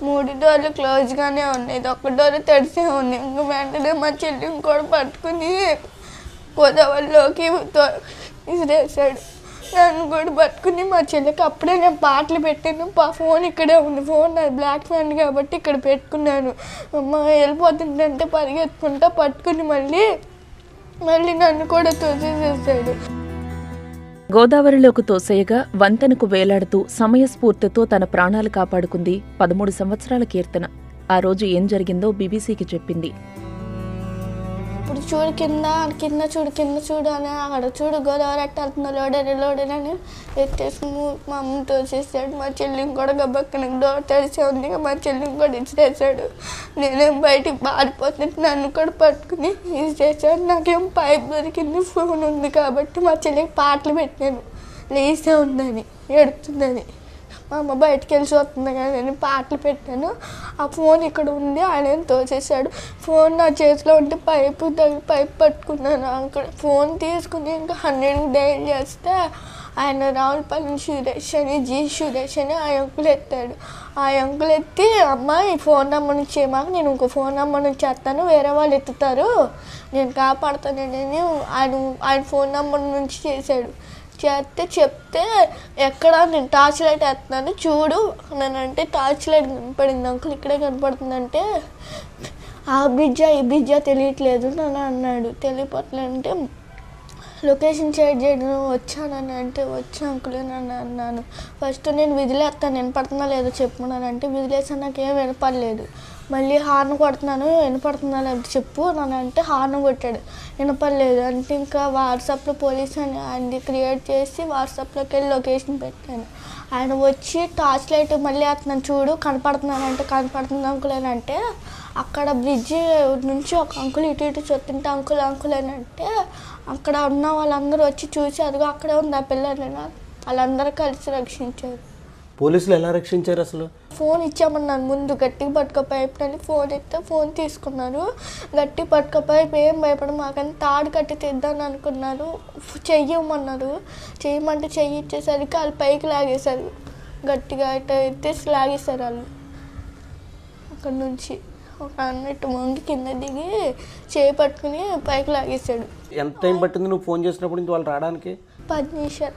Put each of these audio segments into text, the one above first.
మూడు డోర్లు క్లోజ్గానే ఉన్నాయి ఇది ఒక్క డోర్ తెరిసే ఉంది ఇంక వెంటనే మా చెల్లిని కూడా పట్టుకుని గోదావరిలోకి తో- విసిరేసాడు నన్ను కూడా పట్టుకుని మా చెల్లికి అప్పుడే నేను పాటలు పెట్టాను పా ఫోన్ ఇక్కడే ఉంది ఫోన్ నాది బ్లాక్ ఫ్యాన్ కాబట్టి ఇక్కడ పెట్టుకున్నాను అమ్మ వెళ్ళిపోతుందంటే పరిగెత్తుకుంటా పట్టుకుని మళ్ళీ మళ్ళీ నన్ను కూడా తోసేసేసాడు గోదావరిలోకి తోసేయగా వంతెనకు వేలాడుతూ సమయస్ఫూర్తితో తన ప్రాణాలు కాపాడుకుంది పదమూడు సంవత్సరాల కీర్తన ఆ రోజు ఏం జరిగిందో బీబీసీకి చెప్పింది ఇప్పుడు చూడు కింద కింద చూడు కింద చూడు అని అక్కడ చూడు గోదావరి ఎట్ట వెళ్తుందో లోడని లోడని అని ఎత్తేసుకుని మా అమ్మ తోసేసాడు మా చెల్లిని కూడా గబక్కన డోర్ తెరిచి ఉంది మా చెల్లిని కూడా ఇచ్చేసాడు నేనేం బయటికి పారిపోతుంటే నన్ను కూడా పట్టుకుని ఇచ్చేసాడు నాకేం పైప్ దొరికింది ఫోన్ ఉంది కాబట్టి మా చెల్లికి పాటలు పెట్టాను లేసే ఉందని ఎడుతుందని మా అమ్మ బయటికి వెళ్ళి చూస్తుంది కానీ నేను పాటలు పెట్టాను ఆ ఫోన్ ఇక్కడ ఉంది ఆయన ఏం తోచేసాడు ఫోన్ నా చేతిలో ఉంటే పైపు తగిలి పైప్ పట్టుకున్నాను అక్కడ ఫోన్ తీసుకుని ఇంకా హండ్రెడ్కి డైల్ చేస్తే ఆయన రావులపల్లి సురేష్ అని జీ సురేష్ అని ఆ అంకులు ఎత్తాడు ఆ అంకులు ఎత్తి అమ్మ ఈ ఫోన్ నెంబర్ నుంచి చేయమాక నేను ఇంకో ఫోన్ నెంబర్ నుంచి చేస్తాను వేరే వాళ్ళు ఎత్తుతారు నేను కాపాడుతానని ఆయన ఆయన ఫోన్ నెంబర్ నుంచి చేశాడు చేస్తే చెప్తే ఎక్కడ నేను టార్చ్ లైట్ వేస్తున్నాను చూడు అంటే టార్చ్ లైట్ కనపడింది అంకుల్ ఇక్కడే కనపడుతుందంటే ఆ బ్రిడ్జా ఈ బ్రిడ్జా తెలియట్లేదు నన్ను అన్నాడు తెలియపోతుందంటే లొకేషన్ షేర్ చేయడం వచ్చానని అంటే వచ్చా అంకుల్ నన్ను అన్నాను ఫస్ట్ నేను విదిలేస్తాను వినపడుతుందా లేదో చెప్పున్నాను అంటే విదిలేసాను నాకేం వినపడలేదు మళ్ళీ హార్న్ కొడుతున్నాను వినపడుతుందా లేదో చెప్పు నన్ను అంటే హార్న్ కొట్టాడు వినపడలేదు అంటే ఇంకా వాట్సాప్లో పోలీస్ అని అది క్రియేట్ చేసి వాట్సాప్లోకి వెళ్ళి లొకేషన్ పెట్టాను ఆయన వచ్చి టార్చ్ లైట్ మళ్ళీ వేస్తున్నాను చూడు కనపడుతున్నాను అంటే కనపడుతుంది అంకుల్ అని అంటే అక్కడ బ్రిడ్జి నుంచి ఒక అంకుల్ ఇటు ఇటు చూస్తుంటే అంకుల్ అంకుల్ అని అంటే అక్కడ ఉన్న వాళ్ళందరూ వచ్చి చూసి అదిగో అక్కడే ఉంది ఆ పిల్లని వాళ్ళందరూ కలిసి రక్షించారు పోలీసులు ఎలా రక్షించారు అసలు ఫోన్ ఇచ్చామన్నాను ముందు గట్టిగా పట్టుకపోయి అని ఫోన్ ఇస్తే ఫోన్ తీసుకున్నారు గట్టి పట్టుకపోయి ఏం భయపడ మాకని తాడు కట్టి తీద్దాం అనుకున్నారు చెయ్యమన్నారు చెయ్యమంటే చెయ్యి ఇచ్చేసరికి వాళ్ళు పైకి లాగేశారు గట్టిగా ఇట్లా ఎత్తేసి లాగేశారు వాళ్ళు అక్కడ నుంచి ఒక అన్నట్టు వంగి కింద దిగి చేయి పట్టుకుని పైకి లాగేశాడు ఎంత టైం పట్టింది నువ్వు ఫోన్ చేసినప్పుడు నుంచి వాళ్ళు రావడానికి పది నిమిషాలు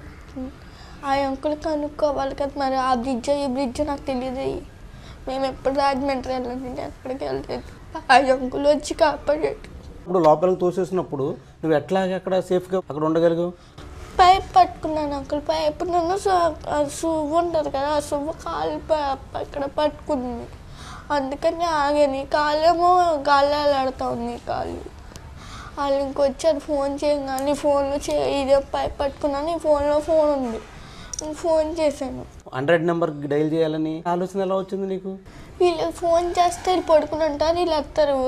ఆ అంకులు కనుక్కోవాలి కదా మరి ఆ బ్రిడ్జ్ ఈ బ్రిడ్జ్ నాకు తెలియదు మేము ఎప్పుడు రాజమండ్రి వెళ్ళండి నేను ఎక్కడికి వెళ్ళలేదు ఆ అంకులు వచ్చి కాపాడాడు ఇప్పుడు లోపలికి తోసేసినప్పుడు నువ్వు ఎట్లాగే అక్కడ సేఫ్గా అక్కడ ఉండగలిగావు పైప్ పట్టుకున్నాను అంకుల్ పైప్ నన్ను సువ్వు ఉంటుంది కదా ఆ సువ్వు కాలు ప- ఇక్కడ పట్టుకుంది అందుకని ఆగాను కాలేమో గాలాడుతూ ఉంది కాలు వాళ్ళు ఇంకొచ్చారు ఫోన్ చేయగానే ఫోన్లో చే ఇదే పైప్ పట్టుకున్నాను ఈ ఫోన్లో ఫోన్ ఉంది ఫోన్ చేశాను హండ్రెడ్ నెంబర్ డైల్ చేయాలని ఆలోచన ఎలా వచ్చింది నీకు వీళ్ళు ఫోన్ చేస్తే వీళ్ళు పడుకుని ఉంటారు వీళ్ళు వస్తారు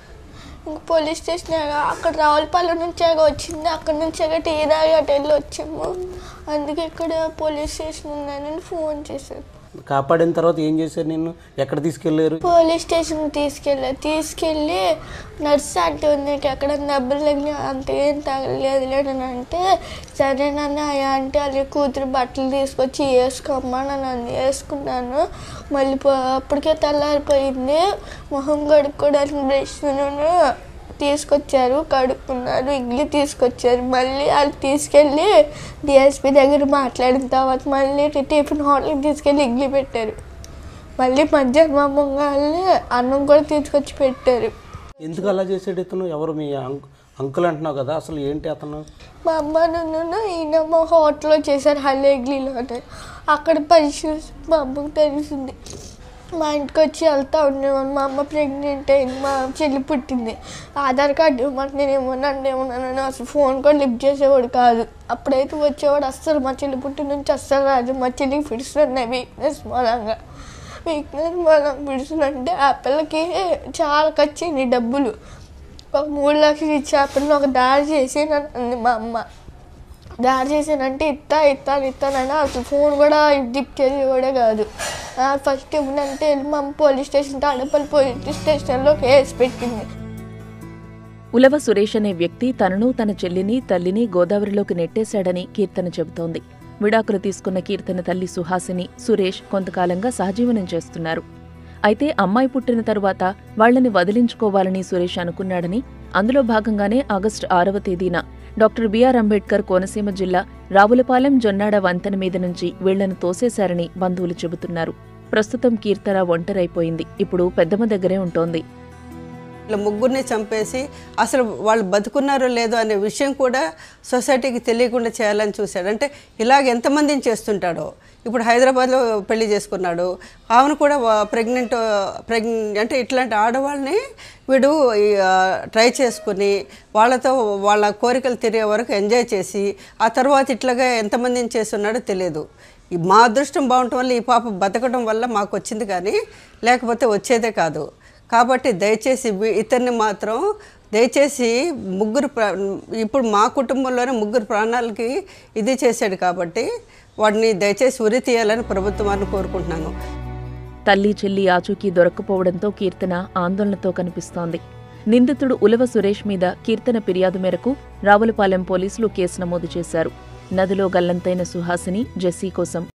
ఇంక పోలీస్ స్టేషన్ అక్కడ రావులపల్లి నుంచి వచ్చింది అక్కడ నుంచి టీ దాగి అటు వెళ్ళి వచ్చాము అందుకే ఇక్కడ పోలీస్ స్టేషన్ ఉందని ఫోన్ చేశారు కాపాడిన తర్వాత ఏం చేశారు నిన్ను ఎక్కడ తీసుకెళ్లారు పోలీస్ స్టేషన్ తీసుకెళ్ళారు తీసుకెళ్ళి నర్స్ అంటే ఉంది నీకు ఎక్కడ దెబ్బలు తగిలి అంత ఏం తగలేదు లేదని అంటే సరేనని ఆ అంటే వాళ్ళ కూతురు బట్టలు తీసుకొచ్చి వేసుకోమ్మా నన్ను వేసుకున్నాను మళ్ళీ పో- అప్పటికే తెల్లారిపోయింది మొహం కడుక్కోవడానికి బ్రష్ తీసుకొచ్చారు కడుక్కున్నారు ఇడ్లీ తీసుకొచ్చారు మళ్ళీ వాళ్ళు తీసుకెళ్ళి డిఎస్పి దగ్గర మాట్లాడిన తర్వాత మళ్ళీ టిఫిన్ హోటల్కి తీసుకెళ్ళి ఇడ్లీ పెట్టారు మళ్ళీ మధ్యాహ్నం అమ్మగాళ్ళని అన్నం కూడా తీసుకొచ్చి పెట్టారు ఎందుకు అలా చేసాడు ఇతను ఎవరు మీ అంక్ అంకుల్ అంటున్నావు కదా అసలు ఏంటి అతను మా అమ్మ నన్ను ఈయన మా హోటల్లో చేశారు హల్లే ఇడ్లీలోనే అక్కడ పరిచయం మా అమ్మకు తెలిసింది మా ఇంటికి వచ్చి వెళ్తా ఉండేవాడు మా అమ్మ ప్రెగ్నెంట్ అయింది మా చెల్లి పుట్టింది ఆధార్ కార్డు ఇవ్వమంటే నేను ఏమన్నాను ఏమన్నాను అసలు ఫోన్ కూడా లిఫ్ట్ చేసేవాడు కాదు అప్పుడైతే వచ్చేవాడు అస్సలు మా చెల్లి పుట్టిన నుంచి అస్సలు రాదు మా చెల్లికి ఫిట్స్ ఉన్నాయి వీక్నెస్ మూలంగా వీక్నెస్ మూలంగా ఫిట్స్ అంటే ఆ పిల్లకి చాలా ఖర్చు అయింది డబ్బులు ఒక మూడు లక్షలు ఇచ్చి ఆ పిల్లని ఒక దారి చేసి నన్ను అంది మా అమ్మ దారి చేసానంటే ఇస్తా ఇస్తాను ఇస్తానని అసలు ఫోన్ కూడా దిప్ చేసి కూడా కాదు ఫస్ట్ ఇవ్వనంటే వెళ్ళి మా అమ్మ పోలీస్ స్టేషన్ తాడేపల్లి పోలీస్ స్టేషన్లో కేసు పెట్టింది ఉలవ సురేష్ అనే వ్యక్తి తనను తన చెల్లిని తల్లిని గోదావరిలోకి నెట్టేశాడని కీర్తన చెబుతోంది విడాకులు తీసుకున్న కీర్తన తల్లి సుహాసిని సురేష్ కొంతకాలంగా సహజీవనం చేస్తున్నారు అయితే అమ్మాయి పుట్టిన తరువాత వాళ్లని వదిలించుకోవాలని సురేష్ అనుకున్నాడని అందులో భాగంగానే ఆగస్టు ఆరవ తేదీన డాక్టర్ బిఆర్ అంబేద్కర్ కోనసీమ జిల్లా రావులపాలెం జొన్నాడ వంతెన మీద నుంచి వీళ్లను తోసేశారని బంధువులు చెబుతున్నారు ప్రస్తుతం కీర్తన ఒంటరైపోయింది ఇప్పుడు పెద్దమ్మ దగ్గరే ఉంటోంది ఇలా ముగ్గురిని చంపేసి అసలు వాళ్ళు బతుకున్నారో లేదో అనే విషయం కూడా సొసైటీకి తెలియకుండా చేయాలని చూశాడు అంటే ఇలాగ ఎంతమందిని చేస్తుంటాడో ఇప్పుడు హైదరాబాద్లో పెళ్లి చేసుకున్నాడు ఆమెను కూడా ప్రెగ్నెంట్ ప్రెగ్నెంట్ అంటే ఇట్లాంటి ఆడవాళ్ళని వీడు ఈ, ఆ, ట్రై చేసుకుని వాళ్ళతో వాళ్ళ కోరికలు తిరిగే వరకు ఎంజాయ్ చేసి ఆ తర్వాత ఇట్లాగా ఎంతమందిని చేస్తున్నాడో తెలియదు ఈ మా అదృష్టం బాగుండటం వల్ల ఈ పాప బతకడం వల్ల మాకు వచ్చింది కానీ లేకపోతే వచ్చేదే కాదు కాబట్టి దయచేసి వీ- ఇతన్ని మాత్రం దయచేసి ముగ్గురు ప్రా- ఇప్పుడు మా కుటుంబంలోనే ముగ్గురు ప్రాణాలకి ఇది చేశాడు కాబట్టి వాడిని దయచేసి ఉరి తీయాలని ప్రభుత్వం వారిని కోరుకుంటున్నాను తల్లి చెల్లి ఆచూకీ దొరక్కపోవడంతో కీర్తన ఆందోళనతో కనిపిస్తోంది నిందితుడు ఉలవ సురేష్ మీద కీర్తన ఫిర్యాదు మేరకు రావులపాలెం పోలీసులు కేసు నమోదు చేశారు నదిలో గల్లంతైన సుహాసిని జెస్సీ కోసం